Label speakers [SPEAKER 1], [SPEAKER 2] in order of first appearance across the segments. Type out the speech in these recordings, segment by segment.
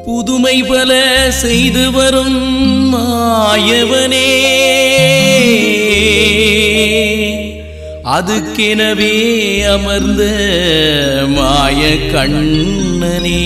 [SPEAKER 1] புதுமை பல செய்து வரும் மாயவனே அதுக்கெனவே அமர்ந்த மாய கண்ணனே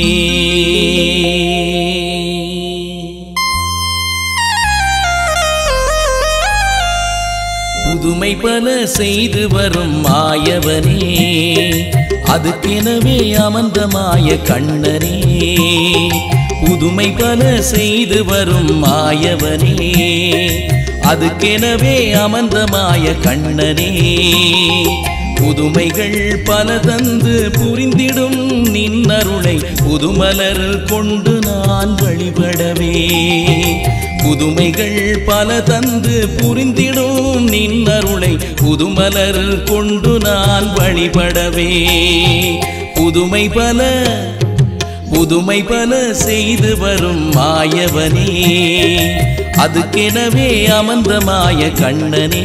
[SPEAKER 1] புதுமை பல செய்து வரும் மாயவனே அதுக்கெனவே அமர்ந்த மாய கண்ணனே புதுமை பல செய்து வரும் மாயவனே அதுக்கெனவே அமர்ந்த மாய கண்ணனே புதுமைகள் பல தந்து புரிந்திடும் நின்னருளை புதுமலர் கொண்டு நான் வழிபடவே புதுமைகள் பல தந்து புரிந்திடும் நின்னருளை புதுமலர் கொண்டு நான் வழிபடவே புதுமை பல புதுமை பல செய்து வரும் மாயவனே அதுக்கெனவே அமர்ந்த மாய கண்ணனே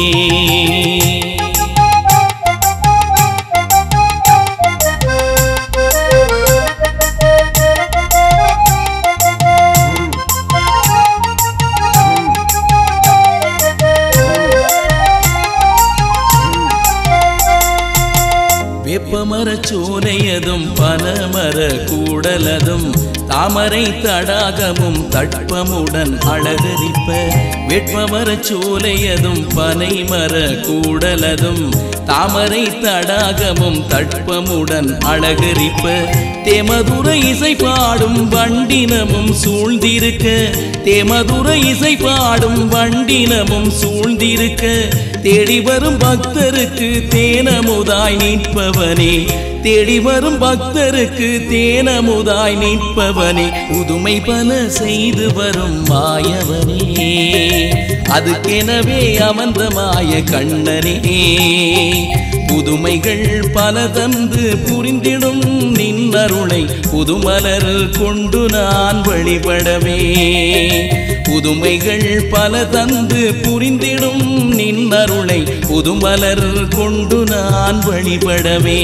[SPEAKER 1] வேப்பமரச் சோலையதும் பனமர கூடலதும் தாமரை தடாகமும் தட்பமுடன் அழகரிப்ப வேட்பமரச் சோலையதும் பனைமர கூடலதும் தாமரை தடாகமும் தட்பமுடன் அழகரிப்ப தேமதுர இசை பாடும் வண்டினமும் சூழ்ந்திருக்க தேமதுர இசை பாடும் வண்டினமும் சூழ்ந்திருக்க தேடி வரும் பக்தருக்கு தேனமுதாய் நிற்பவனே தேடி வரும் பக்தருக்கு தேனமுதாய் நிற்பவனே புதுமை பல செய்து வரும் மாயவனே அதுக்கெனவே அமர்ந்த மாய கண்ணனே புதுமைகள் பல தந்து புரிந்திடும் நின்னருளை புதுமலர் கொண்டு நான் வழிபடவே புதுமைகள் பல தந்து புரிந்திடும் நின்னருளை புதுமலர் கொண்டு நான் வழிபடவே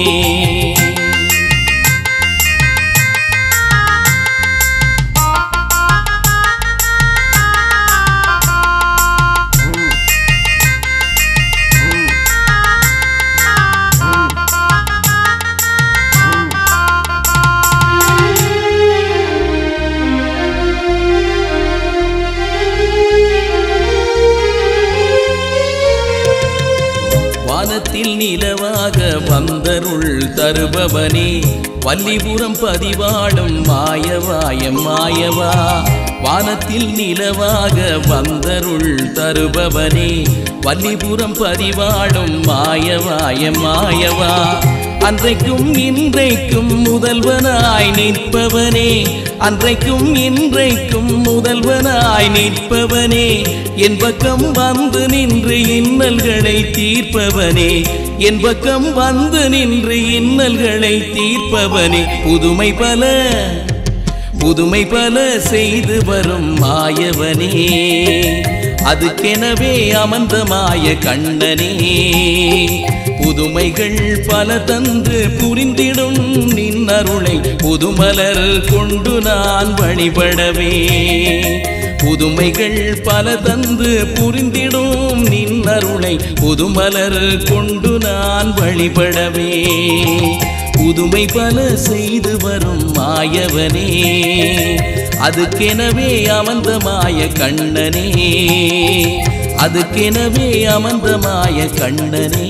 [SPEAKER 1] வானத்தில் நிலவாக வந்தருள் தருபவனே வல்லிபுரம் பதிவாடும் மாயவாயம் மாயவா வானத்தில் நிலவாக வந்தருள் தருபவனே வல்லிபுரம் பதிவாடும் மாயவாயம் மாயவா அன்றைக்கும் இன்றைக்கும் முதல்வனாய் நிற்பவனே அன்றைக்கும் இன்றைக்கும் முதல்வனாய் நிற்பவனே என் பக்கம் வந்து நின்று இன்னல்களை தீர்ப்பவனே என் பக்கம் வந்து நின்று இன்னல்களை தீர்ப்பவனே புதுமை பல புதுமை பல செய்து வரும் மாயவனே அதுக்கெனவே அமர்ந்த மாய கண்ணனே புதுமைகள் பல தந்து புரிந்திடும் நின்னருளை புதுமலர் கொண்டு நான் வழிபடவே புதுமைகள் பல தந்து புரிந்திடும் நின்னருளை புதுமலர் கொண்டு நான் வழிபடவே புதுமை பல செய்து வரும் மாயவனே அதுக்கெனவே அமர்ந்த மாய கண்ணனே அதுக்கெனவே அமர்ந்த மாய கண்ணனே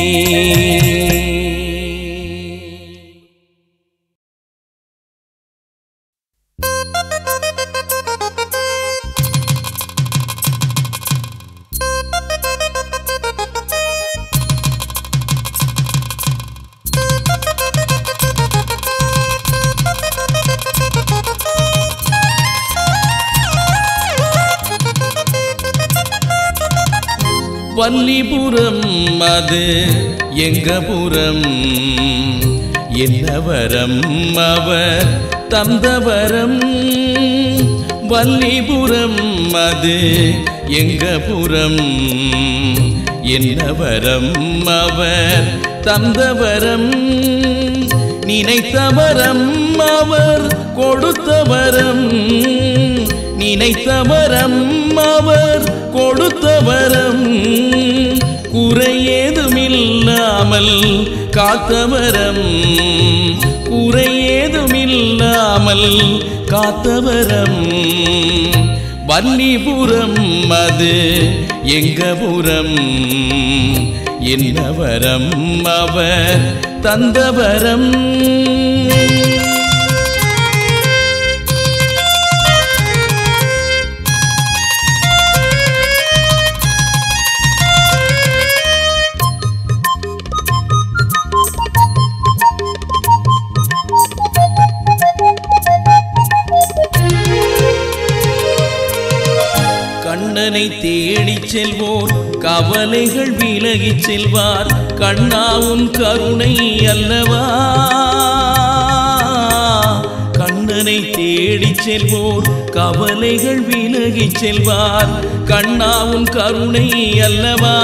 [SPEAKER 1] வல்லிபுரம் அது எங்க புறம் என்ன வரம் அவர் தந்தவரம் வல்லிபுரம் அது எங்க புறம் என்ன வரம் அவர் தந்தவரம் நினைத்தவரம் அவர் கொடுத்தவரம் நினைத்தவரம் அவர் கொடுத்தவரம் குறையேதுமில்லாமல் காத்தவரம் குறையேதுமில்லாமல் காத்தவரம் வன்னிபுரம் அது எங்கபுரம் என்னவரம் அவர் தந்தவரம் கண்ணனை தேடிச் செல்வோர் கவலைகள் விலகிச் செல்வார் கண்ணாவும் கருணை அல்லவா கண்ணனை தேடிச் செல்வோர் கவலைகள் விலகிச் செல்வார் கண்ணாவும் கருணை அல்லவா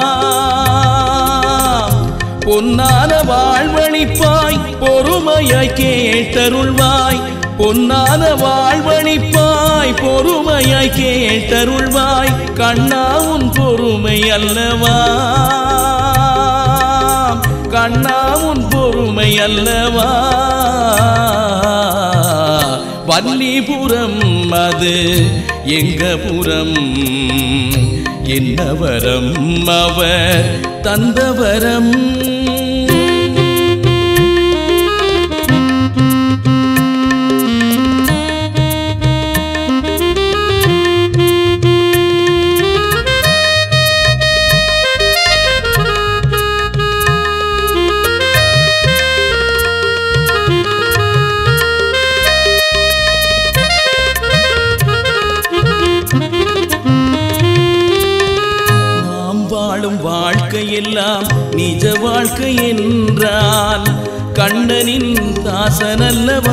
[SPEAKER 1] பொன்னான வாழ்வழிப்பாய் பொறுமையாய் கேட்டருள்வாய் பொன்னான வாழ்வழிப்பாய் பொறுமையாய் கேட்டருள்வாய் கண்ணா உன் பொறுமை அல்லவா கண்ணா உன் பொறுமை அல்லவா வல்லிபுரம் அது எங்க புறம் என்னவரம் அவர் தந்தவரம் நாம் வாழும் வாழ்க்கையெல்லாம் நிஜ வாழ்க்கை என்றால் கண்ணனின் தாசனல்லவா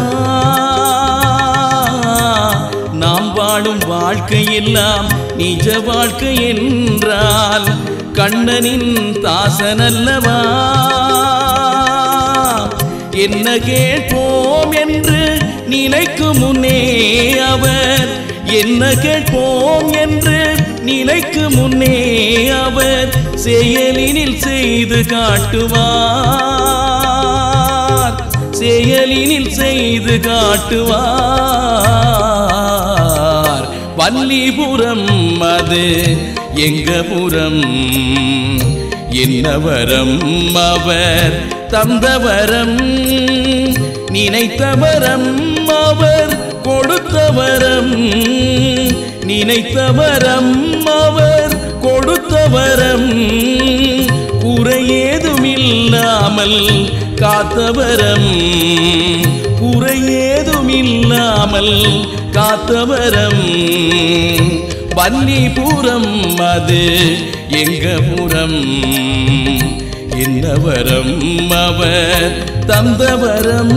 [SPEAKER 1] நாம் வாழும் வாழ்க்கையெல்லாம் நிஜ வாழ்க்கை என்றால் கண்ணனின் தாசனல்லவா என்ன கேட்போம் என்று நினைக்கும் முன்னே அவர் என்ன கேட்போம் என்று நினைக்கும் முன்னே அவர் செயலினில் செய்து காட்டுவார் செயலினில் செய்து காட்டுவார் வல்லிபுரம் அது எங்க புறம் என்னவரம் அவர் தந்தவரம் நினைத்தவரம் அவர் கொடுத்தவரம் நினைத்தவரம் அவர் கொடுத்தவரம் குறையேதுமில்லாமல் காத்தவரம் குறையேதுமில்லாமல் காத்தவரம் வன்னிபுரம் அது எங்க புறம் என்னவரம் அவர் தந்தவரம்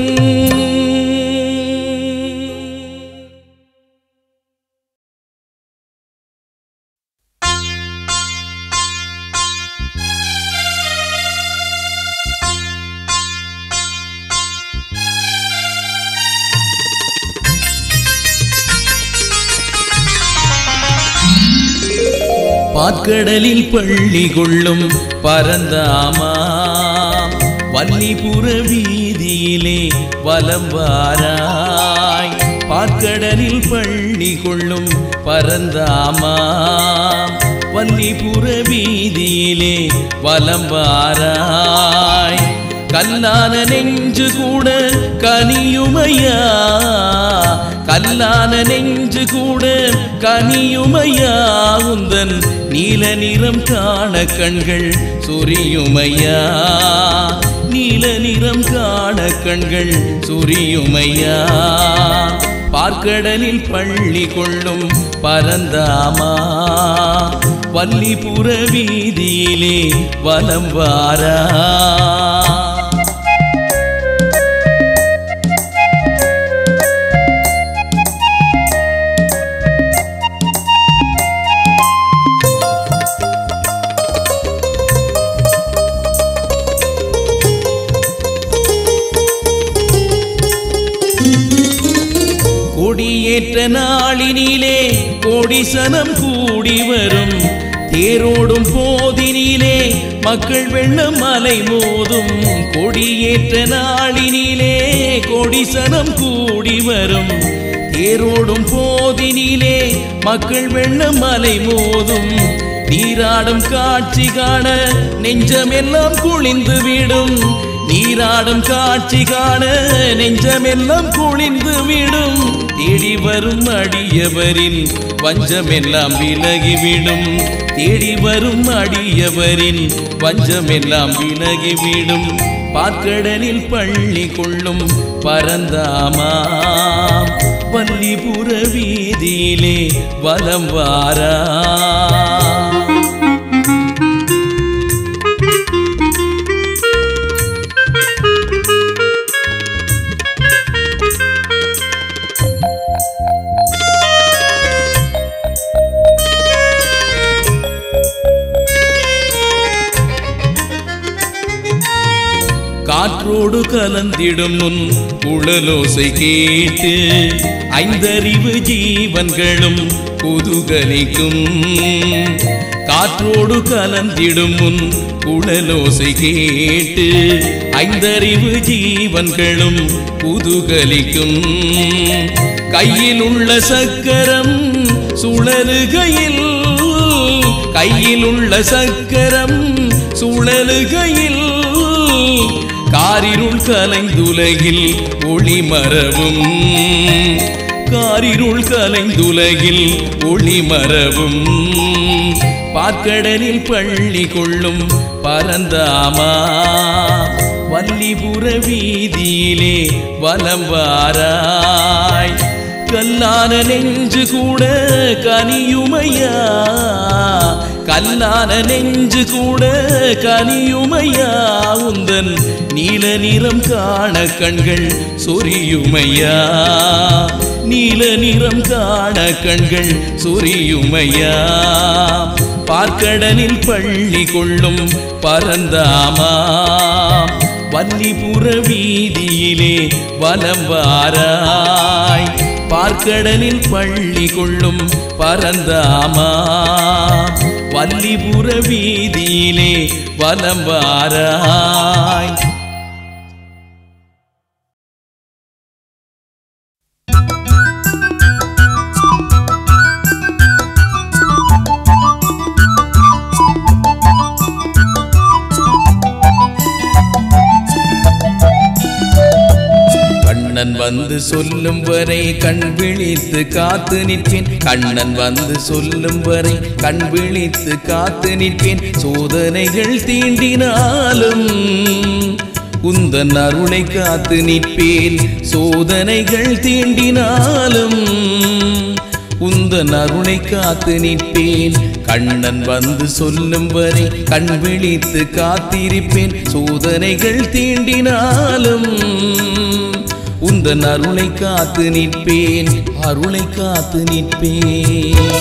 [SPEAKER 1] பாற்கடலில் பள்ளி கொள்ளும் பரந்தாமா வன்னிபுர வீதியிலே வலம் வாராய் பாற்கடலில் பள்ளி கொள்ளும் பரந்தாமா வன்னிபுர வீதியிலே வலம் வாராய் கல்லான நெஞ்சு கூட கனியுமையா கல்லான நெஞ்சு கூட கனியுமையா உந்தன் நீல நிறம் காண கண்கள் சொரியுமையா நீல நிறம் காண கண்கள் சொரியுமையா பார்க்கடலில் பள்ளி கொள்ளும் பரந்தாமா வள்ளிபுர வீதியிலே வலம் வாரா நாளினிலே கோடிசனம் கூடி வரும் தேரோடும் போதினிலே மக்கள் வெள்ளம் அலை மோதும் கொடியேற்ற நாளினிலே கோடிசனம் கூடி வரும் தேரோடும் போதினிலே மக்கள் வெள்ளம் அலை மோதும் நீராடும் காட்சி காண நெஞ்சமெல்லாம் குளிந்து விடும் நீராடும் காட்சி காண நெஞ்சமெல்லாம் குளிந்து விடும் தேடி வரும் அடியவரின் வஞ்சமெல்லாம் விலகிவிடும் தேடி வரும் அடியவரின் வஞ்சமெல்லாம் விலகிவிடும் பாற்கடலில் பள்ளி கொள்ளும் பரந்தாமா வள்ளிபுர வீதியிலே வலம் வாரா காற்றோடு கலந்திடும் முன் குழலோசை கேட்டு ஐந்தறிவு ஜீவன்களும் குதூகலிக்கும் காற்றோடு கலந்திடும் முன் குழலோசை கேட்டு ஐந்தறிவு ஜீவன்களும் குதூகலிக்கும் கையில் உள்ள சக்கரம் சுழலுகையில் கையில் உள்ள சக்கரம் சுழலுகையில் காரிருள் கலைந்துலகில் ஒளி மரவும் காரிருள் கலைந்துலகில் ஒளி மரவும் பாற்கடலில் பள்ளி கொள்ளும் பரந்தாமா வள்ளிபுர வீதியிலே வலம் வாராய் கல்லான நெஞ்சு கூட கனியுமையா கல்லான நெஞ்சு கூட கனியுமையா உந்தன் நீல நிறம் காண கண்கள் சொரியுமையா நீல நிறம் காண கண்கள் சொரியுமையா பார்க்கடலில் பள்ளி கொள்ளும் பரந்தாமா வள்ளிபுர வீதியிலே வலம் வாராய் பார்க்கடலில் பள்ளி கொள்ளும் பரந்தாமா வள்ளிபுர வீதியிலே வலம் வாராய் கண்ணன் வந்து சொல்லும் வரை கண் விழித்து காத்து நிற்பேன் கண்ணன் வந்து சொல்லும் வரை கண் விழித்து காத்து நிற்பேன் சோதனைகள் தீண்டினாலும் உந்தன் அருளை காத்து நிற்பேன் சோதனைகள் தீண்டினாலும் உந்தன் அருளை காத்து நிற்பேன் கண்ணன் வந்து சொல்லும் வரை கண் விழித்து காத்திருப்பேன் சோதனைகள் தீண்டினாலும் உந்தன் அருளை காத்து நிற்பேன் அருளை காத்து நிற்பேன்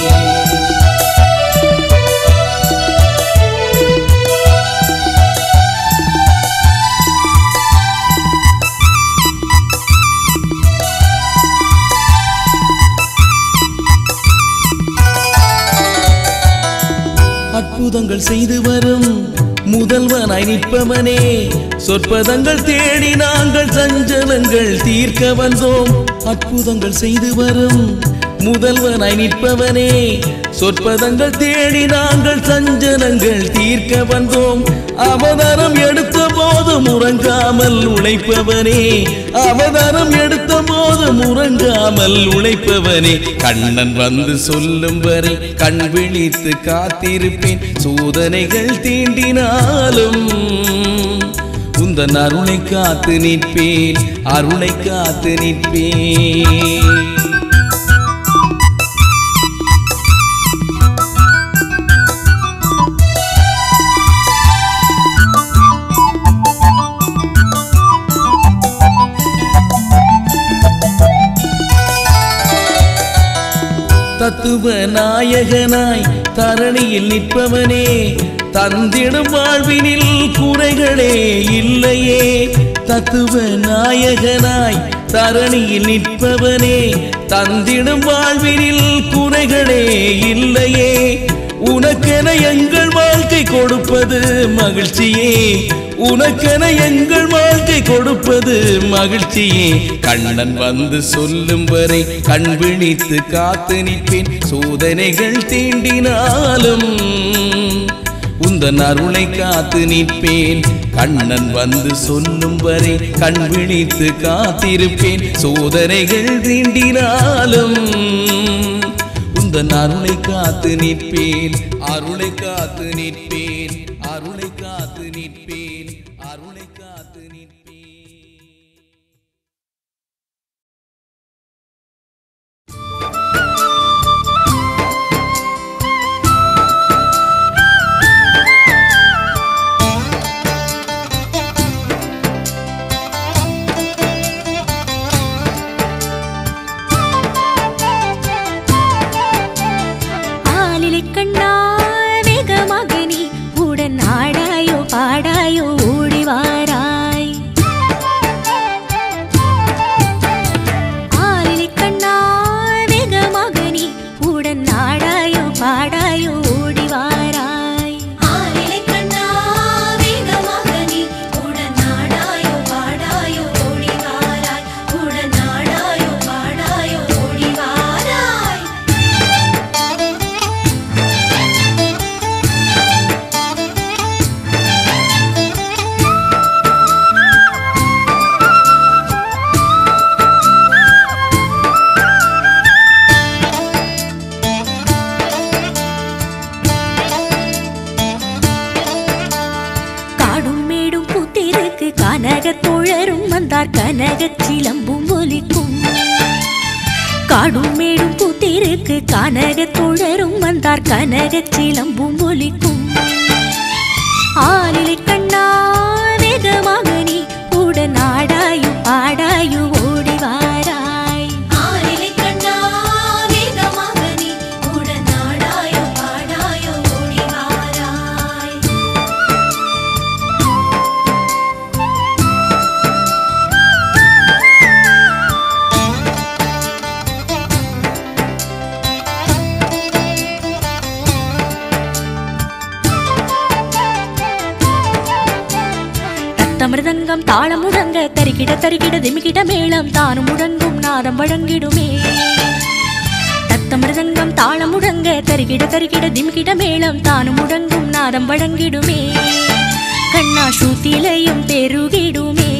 [SPEAKER 1] அற்புதங்கள் செய்து வரும் முதல்வனாய் நிற்பவனே சொற்பதங்கள் தேடி நாங்கள் சஞ்சலங்கள் தீர்க்க வந்தோம் அற்புதங்கள் செய்து வரும் முதல்வனாய் நிற்பவனே சொற்பதங்கள் தேடி நாங்கள் சஞ்சலங்கள் தீர்க்க வந்தோம் அவதாரம் எடுத்த போது முறங்காமல் உழைப்பவனே அவதாரம் எடுத்த போது முறங்காமல் உழைப்பவனே கண்ணன் வந்து சொல்லும் வரை கண் விழித்து காத்திருப்பேன் சோதனைகள் தீண்டினாலும் உந்தன் அருளை காத்து நிற்பேன் அருளை காத்து நிற்பேன் தத்துவ நாயகனாய் தரணியில் நிற்பவனே தந்திடும் வாழ்வினில் குறைகளே இல்லையே தத்துவ நாயகனாய் தரணியில் நிற்பவனே தந்திடும் வாழ்வினில் குறைகளே இல்லையே உனக்கென எங்கள் வாழ்க்கை கொடுப்பது மகிழ்ச்சியே உனக்கென எங்கள் வாழ்க்கை கொடுப்பது மகிழ்ச்சியே கண்ணன் வந்து சொல்லும் வரை கண் விழித்து காத்து நிற்பேன் சோதனைகள் தீண்டினாலும் உந்தன் அருளை காத்து நிற்பேன் கண்ணன் வந்து சொல்லும் வரை கண் விழித்து காத்திருப்பேன் சோதனைகள் தீண்டினாலும் உந்தன் அருளை காத்து நிற்பேன் அருளை காத்து நிற்பேன் அருளை காத்து நிற்பேன் அருளை காத்து நிற்பேன்
[SPEAKER 2] ஆலிலை கண்ணா வேகமாக நீ உடன் ஆடாயோ பாடாயோ ஓடி வாராய் ஆலிலை கண்ணா வேகமாக நீ உடன் ஆடாயோ பாடாயோ ஓடி வாராய்
[SPEAKER 3] ஆலிலை கண்ணா வேகமாக நீ உடன் நாடாயோ பாடாயோ ஓடி வாராய் உடன் நாடாயோ பாடாயோ ஓடி வாராய்
[SPEAKER 2] காடும் மேடும் புத்திருக்கு கனகத் தோழரும் வந்தார் கனகச் சிலம்பும் ஒலிக்கும் காடும் மேடும் புத்திருக்கு கனகத் தோழரும் வந்தார் கனகச் சிலம்பும் ஒலிக்கும் ஆலிலை கண்ணா வேகமாக நீ உடன் ஆடாயு பாடாயு ஓடி வாராய்
[SPEAKER 3] ஆலிலை கண்ணா வேகமாக நீ உடன் நாடாயோ பாடாயோ ஓடி வாராய்
[SPEAKER 2] ரத்தமிருதங்கம் தாளம் முழங்க தரிக்கிட தரிக்கிட திமிக்கிட மேளம் தானும் முழங்கும் நாதம் வழங்கிடுமே ரத்தமிருதங்கம் தாளம் முழங்க தரிக்கிட தரிக்கிட திமிக்கிட மேளம் தானும் முழங்கும் நாதம் வழங்கிடுமே கண்ணா ஸ்ருதிலையும் பெருகிடுமே